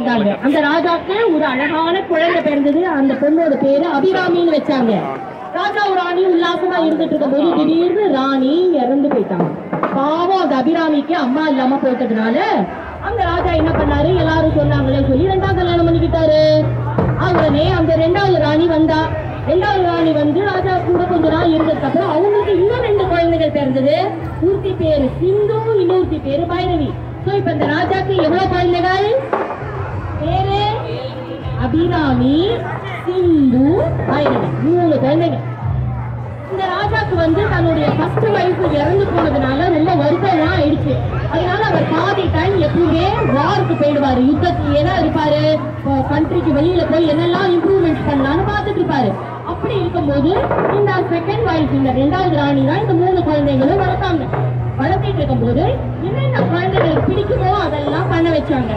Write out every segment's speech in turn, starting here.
போயிட்டாங்க அந்த ராஜாக்கு ஒரு அழகான குழந்தை பிறந்தது அந்த பொண்ணோட பேரு அபிராமின்னு வச்சாங்க ராஜா ஒரு ராணி உல்லாசமா இருந்துட்டு இருக்கும்போது திடீர்னு ராணி இறந்து போயிட்டாங்க பாவம் அந்த அபிராமிக்கு அம்மா இல்லாம போயிட்டதுனால அந்த ராஜா என்ன பண்ணாரு எல்லாரும் சொன்னாங்களே சொல்லி ரெண்டாவது கல்யாணம் பண்ணிக்கிட்டாரு உடனே அந்த ரெண்டாவது ராணி வந்தா ரெண்டாவது ராணி வந்து ராஜா கூட கொஞ்ச நாள் இருந்ததுக்கு அப்புறம் அவங்களுக்கு இன்னும் ரெண்டு குழந்தைகள் பிறந்தது ஒருத்தி பேரு சிந்து இன்னொருத்தி பேரு பைரவி சோ இப்ப இந்த ராஜாக்கு எவ்வளவு குழந்தைகள் பேரு அபிராமி சிந்து பைரவி மூணு குழந்தைங்க இந்த ராஜாக்கு வந்து தன்னுடைய ஃபர்ஸ்ட் வைஃப் இறந்து போனதுனால ரொம்ப வருத்தம்லாம் ஆயிடுச்சு அதனால அவர் பாதி டைம் எப்பவுமே வாருக்கு போயிடுவாரு யுத்தத்திலேயே தான் இருப்பாரு கண்ட்ரிக்கு வெளியில போய் என்னெல்லாம் இம்ப்ரூவ்மெண்ட் பண்ணலாம்னு பார்த்துட்டு இருப்பாரு அப்படி இருக்கும்போது இந்த செகண்ட் வைஃப் இந்த ரெண்டாவது ராணி தான் இந்த மூணு குழந்தைங்களும் வளர்த்தாங்க வளர்த்திட்டு இருக்கும்போது என்னென்ன குழந்தைகளுக்கு பிடிக்குமோ அதெல்லாம் பண்ண வச்சாங்க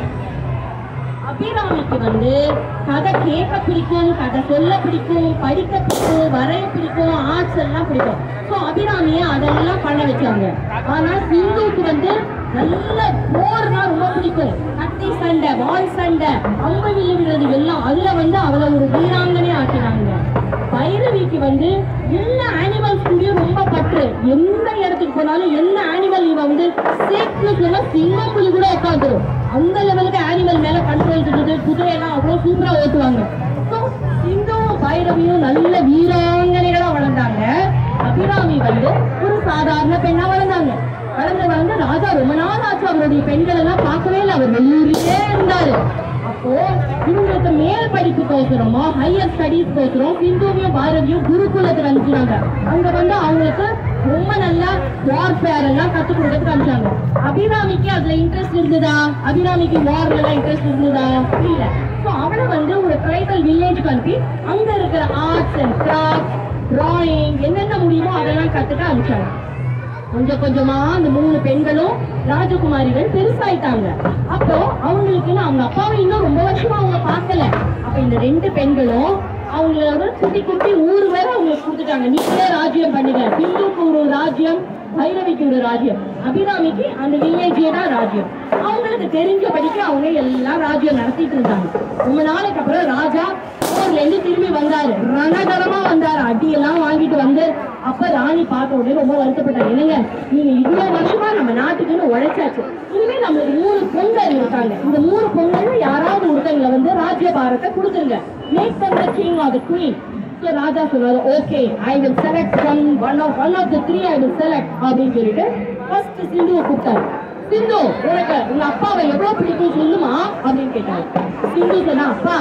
அபிராமிக்கு வந்து கதை கேட்க பிடிக்கும் கதை சொல்ல பிடிக்கும் படிக்க பிடிக்கும் வரைய பிடிக்கும் ஆர்ட்ஸ் எல்லாம் பிடிக்கும் ஸோ அபிராமியை அதெல்லாம் பண்ண வச்சாங்க ஆனா சிந்துவுக்கு வந்து நல்ல போர்னா ரொம்ப பிடிக்கும் கத்தி சண்டை வால் சண்டை அம்பு விழுகிறது எல்லாம் அதுல வந்து அவளை ஒரு வீராங்கனே ஆக்கினாங்க பைரவிக்கு வந்து எல்லா அனிமல்ஸ் கூடயும் ரொம்ப பற்று எந்த இடத்துக்கு போனாலும் என்ன அனிமல் இவ வந்து சேஃப்னு சொன்னா சிங்கம் புலி கூட உட்காந்துரும் அந்த லெவலுக்கு அனிமல் மேல கண்ட்ரோல் இருக்குது குதிரையெல்லாம் அவ்வளவு சூப்பரா ஓட்டுவாங்க So, சிந்துவும் பைரவியும் நல்ல வீராங்கனைகளா வளர்ந்தாங்க அபிராமி வந்து ஒரு சாதாரண பெண்ணா வளர்ந்தாங்க வளர்ந்து வளர்ந்து ராஜா ரொம்ப நாள் ஆச்சு அவருடைய பெண்கள் எல்லாம் பார்க்கவே இல்லை அவர் வெளியூர்லயே இருந்தாரு அப்போ இவங்களுக்கு மேல் படிப்புக்கோசரமோ ஹையர் ஸ்டடீஸ் கோசரம் சிந்துவையும் பாரதியும் குருகுலத்துக்கு அனுப்பிச்சாங்க அங்க வந்து அவங்களுக்கு ரொம்ப நல்லா வார்ஃபேர் எல்லாம் கத்து கொடுக்கறதுக்கு அனுப்பிச்சாங்க அபிராமிக்கு அதுல இன்ட்ரெஸ்ட் இருந்ததா அபிராமிக்கு வார்ல எல்லாம் இன்ட்ரெஸ்ட் இருந்ததா இல்ல சோ அவளை வந்து ஒரு ட்ரைபல் வில்லேஜ்க்கு அனுப்பி அங்க இருக்கிற ஆர்ட்ஸ் அண்ட் கிராஃப்ட் டிராயிங் என்னென்ன முடியுமோ அதெல்லாம் கத்துக்க அனுப்பிச்சாங்க கொஞ்சம் கொஞ்சமா அந்த மூணு பெண்களும் ராஜகுமாரிகள் பெருசாயிட்டாங்க அப்போ அவங்களுக்குன்னு அவங்க அப்பாவை இன்னும் ரொம்ப வருஷமா அவங்க பார்க்கல அப்ப இந்த ரெண்டு பெண்களும் அவங்களோட குட்டி குட்டி ஊர் வேற அவங்களுக்கு கொடுத்துட்டாங்க நீங்களே ராஜ்யம் பண்ணுங்க சிந்துக்கு ஒரு ராஜ்யம் பைரவிக்கு ஒரு ராஜ்யம் அபிராமிக்கு அந்த வில்லேஜே தான் ராஜ்யம் அவங்களுக்கு தெரிஞ்சபடிக்கு அவங்க எல்லாம் ராஜ்யம் நடத்திட்டு இருந்தாங்க ரொம்ப நாளைக்கு அப்புறம் ராஜா போர்ல இருந்து திரும்பி வந்தாரு ரணகரமா வந்தாரு அடியெல்லாம் வாங்கிட்டு வந்து அப்ப ராணி பார்த்த உடனே ரொம்ப வருத்தப்பட்டாங்க என்னங்க நீங்க இவ்வளவு வருஷமா நம்ம நாட்டுக்குன்னு உழைச்சாச்சு இனிமே நம்மளுக்கு மூணு பொங்கல் இருக்காங்க இந்த மூணு பொங்கல் யாராவது ஒருத்தங்களை வந்து ராஜ்ய பாரத்தை கொடுத்துருங்க make them the king or the queen so ராஜா சொன்னாரு okay I will select one one of one of the three I will select அப்படின்னு சொல்லிட்டு ஃபர்ஸ்ட் சிந்துவை கூப்பிட்டாரு சிந்து உனக்கு உங்க அப்பாவை எவ்வளவு பிடிக்கும் சொல்லுமா அப்படின்னு கேட்டாரு சிந்து சொன்னா அப்பா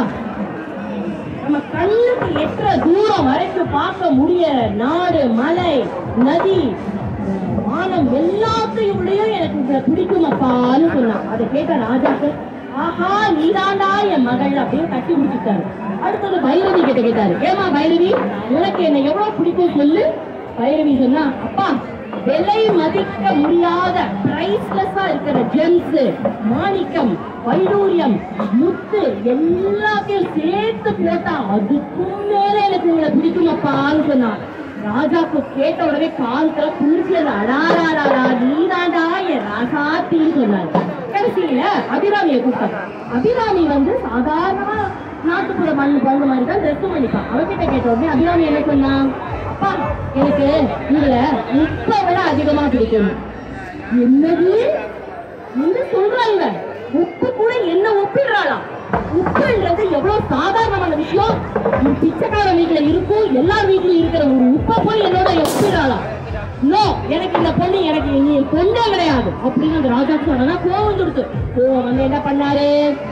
நம்ம கண்ணுக்கு எட்டுற தூரம் வரைக்கும் பார்க்க முடிய நாடு மலை நதி வானம் எல்லாத்தையும் விடையும் எனக்கு உங்களை பிடிக்கும் அப்பான்னு சொன்னான் அதை கேட்ட ராஜாக்கு ஆஹா நீதாண்டா என் மகள் அப்படின்னு கட்டி முடிச்சுட்டாரு அடுத்தது பைரவி கிட்ட கேட்டாரு ஏமா பைரவி உனக்கு என்ன எவ்வளவு பிடிக்கும் சொல்லு பைரவி சொன்னா அப்பா விலை மதிக்க முடியாத பிரைஸ்லெஸ்ஸா இருக்கிற ஜெம்ஸ் மாணிக்கம் வைடூரியம் முத்து எல்லாத்தையும் சேர்த்து போட்டா அதுக்கும் மேல எனக்கு உங்களை பிடிக்குமப்பான்னு சொன்னான் ராஜாக்கு கேட்ட உடனே காலத்துல குளிர்ச்சியது அடாராடா நீதாண்டா என் ராசாத்தின்னு சொன்னாரு கடைசியில அபிராமியை கூப்பிட்டாங்க அபிராமி வந்து சாதாரணமா நாட்டுப்புற மண் பங்கு மாதிரி தான் ட்ரெஸ் பண்ணிப்பான் அவகிட்ட கேட்ட உடனே அபிராமி என்ன சொன்னா அப்பா எனக்கு இதுல உப்பை விட அதிகமா பிடிக்கும் என்னது என்ன சொல்றாங்க உப்பு கூட என்ன ஒப்பிடுறாளாம் உப்புன்றது எவ்வளவு சாதாரணமான விஷயம் ஒரு பிச்சைக்கார வீட்டுல இருக்கும் எல்லார் வீட்லயும் இருக்கிற ஒரு உப்பை போய் என்னோட ஒப்பிடுறாளாம் நோ எனக்கு இந்த பொண்ணு எனக்கு நீ பொண்ணே கிடையாது அப்படின்னு அந்த ராஜா சொன்னா கோவம் கொடுத்து கோவம் வந்து என்ன பண்ணாரு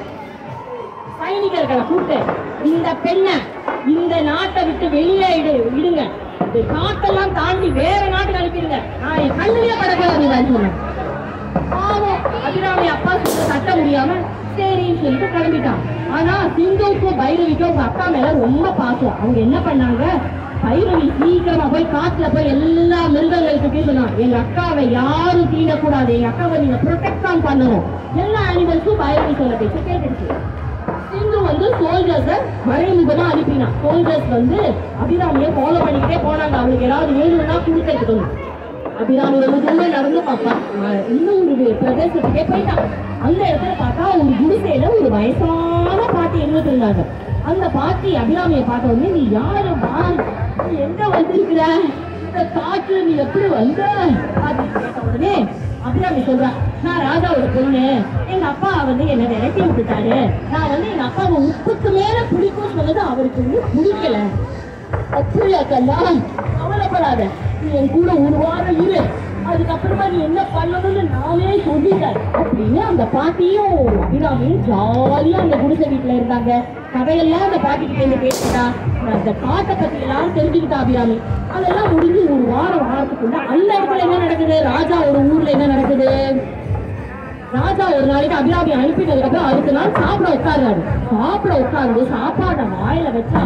சைனிகர்களை கூப்பிட்டு இந்த பெண்ணை இந்த நாட்டை விட்டு வெளியே இடு விடுங்க இந்த காட்டெல்லாம் தாண்டி வேற நாட்டுக்கு அனுப்பிடுங்க நான் என் கண்ணிலே படக்கூடாது சொன்னேன் பாவம் அபிராமி அப்பா சொல்ல தட்ட முடியாம சரின்னு சொல்லிட்டு கிளம்பிட்டான் ஆனா சிந்துவுக்கும் பைரவிக்கும் அவங்க அக்கா மேல ரொம்ப பாசம் அவங்க என்ன பண்ணாங்க பைரவி சீக்கிரமா போய் காட்டுல போய் எல்லா மிருகங்களுக்கு சொன்னாங்க எங்க அக்காவை யாரும் தீண்டக்கூடாது எங்க அக்காவை நீங்க ப்ரொடெக்ட் தான் பண்ணணும் எல்லா அனிமல்ஸும் பைரவி சொல்ல பேச்சு கேட்டுச்சு சிந்து வந்து சோல்ஜர்ஸ மறைமுகமா அனுப்பினான் சோல்ஜர்ஸ் வந்து அபிராமியை ஃபாலோ பண்ணிக்கிட்டே போனாங்க அவளுக்கு ஏதாவது வேணும்னா கொடுக்கறதுக்கு அபிராமி ரொம்ப தூரம் நடந்து பார்ப்பான் இன்னும் ஒரு பிரதேசத்துக்கே போயிட்டான் அந்த இடத்துல பார்த்தா ஒரு குடிசையில ஒரு வயசான வந்தாங்க அந்த பாட்டி அபிராமியை பார்த்த உடனே நீ யாருமா நீ எங்க வந்திருக்கிற இந்த காட்டுல நீ எப்படி வந்த அப்படின்னு கேட்ட உடனே அபிராமி சொல்றா நான் ராஜாவோட பொண்ணு எங்க அப்பா வந்து என்ன விரட்டி விட்டுட்டாரு நான் வந்து எங்க அப்பாவை உப்புக்கு மேல பிடிக்கும் சொன்னது அவருக்கு வந்து பிடிக்கல அப்படியா கண்ணா கவலைப்படாத நீ என் கூட ஒரு வாரம் இரு அதுக்கப்புறமா நீ என்ன பண்ணணும்னு நானே சொல்லிட்டேன் அப்படின்னு அந்த பாட்டியும் அபிராமியும் ஜாலியா அந்த குடிசை வீட்டுல இருந்தாங்க கதையெல்லாம் அந்த பாட்டி கிட்ட இருந்து பேசிட்டா அந்த காட்டை பத்தி எல்லாம் தெரிஞ்சுக்கிட்டா அபிராமி அதெல்லாம் முடிஞ்சு ஒரு வாரம் வாரத்துக்குள்ள அந்த இடத்துல என்ன நடக்குது ராஜாவோட ஊர்ல என்ன நடக்குது ராஜா ஒரு நாளைக்கு அபிராமி அனுப்பினதுக்கு அப்புறம் அடுத்த நாள் சாப்பிட உட்கார்றாரு சாப்பிட உட்கார்ந்து சாப்பாட வாயில வச்சா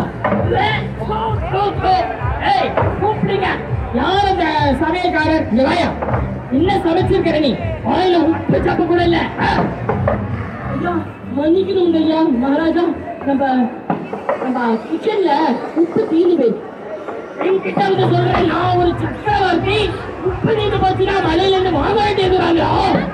ஏய், கூப்பிடுங்க யார் அந்த சமையல்காரர் இங்க வாயா என்ன சமைச்சிருக்கிற நீ வாயில உப்பு சப்பு கூட இல்ல ஆ? ஐயா மன்னிக்கணும் ஐயா மகாராஜா நம்ம நம்ம கிச்சன்ல உப்பு தீர்ந்து போயிடுச்சு என்கிட்ட வந்து சொல்றேன் நான் ஒரு சக்கரவர்த்தி உப்பு நீங்க போச்சுன்னா மலையில இருந்து வாங்க வேண்டியதுறாங்க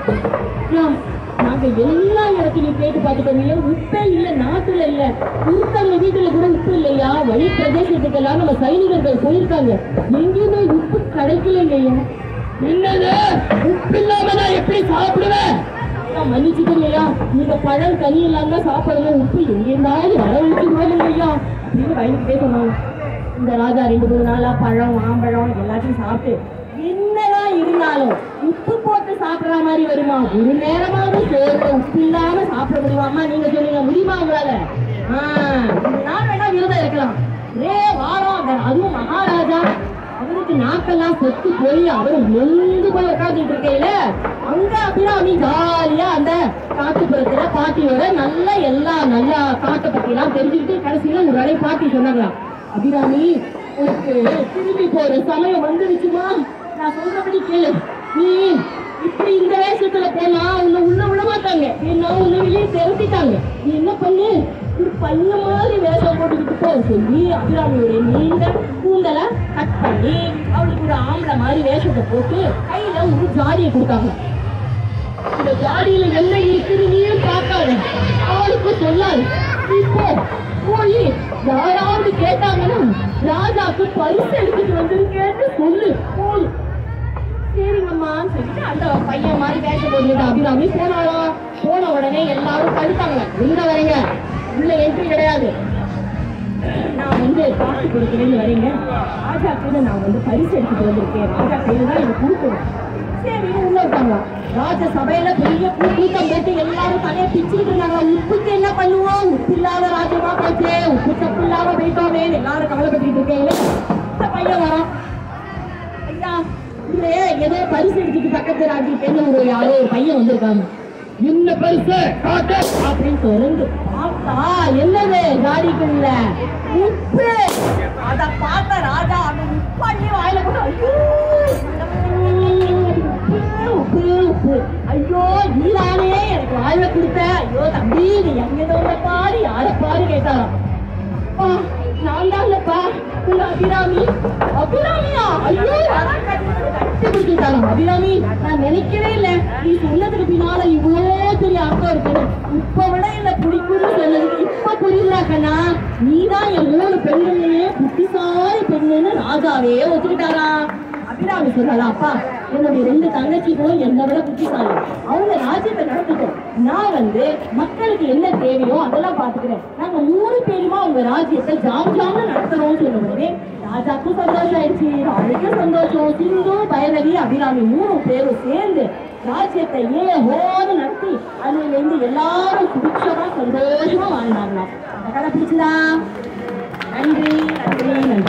நாங்க எல்லா இடத்துலயும் கேட்டு பார்த்துட்டோம் ஏன் உப்பே இல்ல நாட்டுல இல்ல ஒருத்தவங்க வீட்டுல கூட உப்பு இல்லையா வழி பிரதேசத்துக்கெல்லாம் நம்ம சைனிகர்கள் போயிருக்காங்க எங்கேயுமே உப்பு கிடைக்கலைங்க ஐயா என்னது உப்பு இல்லாம நான் எப்படி சாப்பிடுவேன் நான் மன்னிச்சுக்கோங்க ஐயா நீங்க பழம் கனி இல்லாம தான் சாப்பிடணும் உப்பு எங்க இருந்தாலும் வர வச்சுக்கோங்க ஐயா அப்படின்னு பயந்துட்டே சொன்னாங்க இந்த ராஜா ரெண்டு மூணு நாளா பழம் மாம்பழம் எல்லாத்தையும் சாப்பிட்டு என்னதான் இருந்தாலும் உப்பு போட்டு சாப்பிடுற மாதிரி வருமா ஒரு நேரமாவது சோறுல உப்பு இல்லாம சாப்பிட முடியுமாமா நீங்க சொல்லுங்க முடியுமா உங்களால ஆஹ் ஒரு நாள் வேணா விரதம் இருக்கலாம் ஒரே வாரம் அந்த அதுவும் மகாராஜா அவருக்கு நாக்கெல்லாம் செத்து போய் அவர் நொந்து போய் உட்காந்துட்டு இருக்கையில அங்க அபிராமி ஜாலியா அந்த காட்டுப்புறத்துல பாட்டியோட நல்ல எல்லா நல்லா காட்டை பத்தி எல்லாம் தெரிஞ்சுக்கிட்டு கடைசியில ஒரு வேலை பாட்டி சொன்னாங்களாம் அபிராமி உனக்கு திரும்பி போற சமயம் வந்துருச்சுமா நான் சொல்றபடி கேளு நீ இப்படி இந்த வேஷத்துல போனா உன்னை உள்ள விட மாட்டாங்க ஏன்னா உன்னை வெளியே திரட்டிட்டாங்க நீ என்ன பண்ணு ஒரு பையன் மாதிரி வேஷம் போட்டுக்கிட்டு போ சொல்லி அபிராமியோட நீண்ட கூந்தலை கட் பண்ணி அவளுக்கு ஒரு ஆம்பளை மாதிரி வேஷத்தை போட்டு கையில ஒரு ஜாடியை கொடுத்தாங்க இந்த ஜாடியில என்ன இருக்குது நீயும் பார்க்காத அவளுக்கு சொல்லாது இப்போ போய் யாராவது கேட்டாங்கன்னா ராஜாக்கு பரிசு எடுத்துட்டு வந்திருக்கேன்னு சொல்லு போய் சரிங்கம்மான்னு சொல்லிட்டு அந்த பையன் மாதிரி வேஷம் போட்டுக்கிட்டு அபிராமி போனாலும் போன உடனே எல்லாரும் தடுத்தாங்க எங்க வரீங்க உள்ள என்ட்ரி கிடையாது நான் வந்து காசு கொடுக்குறேன்னு வரீங்க ராஜா கையில நான் வந்து பரிசு எடுத்துட்டு வந்திருக்கேன் ராஜா கையில தான் எனக்கு கொடுக்கணும் சரி உள்ள விட்டாங்க ராஜ சபையில பெரிய கூ- கூட்டம் போட்டு எல்லாரும் தலையை பிச்சுக்கிட்டு இருந்தாங்க உப்புக்கு என்ன பண்ணுவோம் உப்பு இல்லாத ராஜ்யமா போச்சே உப்பு சப்பு இல்லாம போயிட்டோமே எல்லாரும் கவலைப்பட்டுக்கிட்டு இருக்கேன் இந்த பையன் வரான் ஐயா இல்ல ஏதோ பரிசு எடுத்துட்டு பக்கத்து ராஜ்யத்துல ஒரு யாரோ ஒரு பையன் வந்திருக்காங்க என்ன பரிசு காட்டு அப்படின்னு சொல்லுங்க பார்த்தா என்னது காடிக்குள்ள உப்பு அத பார்த்த ராஜா அந்த உப்பு அள்ளி வாயில போட்டு ஐயோ உப்பு உப்பு உப்பு ஐயோ நீதானே எனக்கு வாயில கொடுத்த ஐயோ தம்பி நீ எங்க பாரு யார பாரு கேட்டாராம் அப்பா, நான் தான்லப்பா உங்க அபிராமி அபிராமியா ஐயோ அதான் கட்டி கட்டி பிடிச்சிட்டாராம் அபிராமி நான் நினைக்கவே இல்ல நீ சொன்னதுக்கு பின்னால இவ்வளோ பெரிய அர்த்தம் இருக்குன்னு இப்ப விட என்ன பிடிக்கும்னு சொன்னதுக்கு இப்ப புரியல கண்ணா நீதான் என் மூணு பெண்கள்லயே புத்திசாலி பெண்ணுன்னு ராஜாவே ஒத்துக்கிட்டாராம் அபிராமி சொல்லல அப்பா என்னுடைய ரெண்டு தங்கச்சிகளும் என்னை விட புத்திசாலி அவங்க ராஜ்யத்தை நடத்திட்டோம் நான் வந்து மக்களுக்கு என்ன தேவையோ அதெல்லாம் பாத்துக்கிறேன் நாங்க மூணு பேருமா உங்க ராஜ்யத்தை ஜாம் ஜாம்னு நடத்துறோம்னு சொன்ன உடனே ராஜாக்கும் சந்தோஷம் ஆயிடுச்சு ராணிக்கும் சந்தோஷம் சிந்து பைரவி அபிராமி மூணு பேரும் சேர்ந்து ராஜ்யத்தை ஏ ஹோன்னு நடத்தி அதுல இருந்து எல்லாரும் சுபிக்ஷமா சந்தோஷமா வாழ்ந்தாங்களாம் அந்த கதை பிடிச்சதா நன்றி நன்றி நன்றி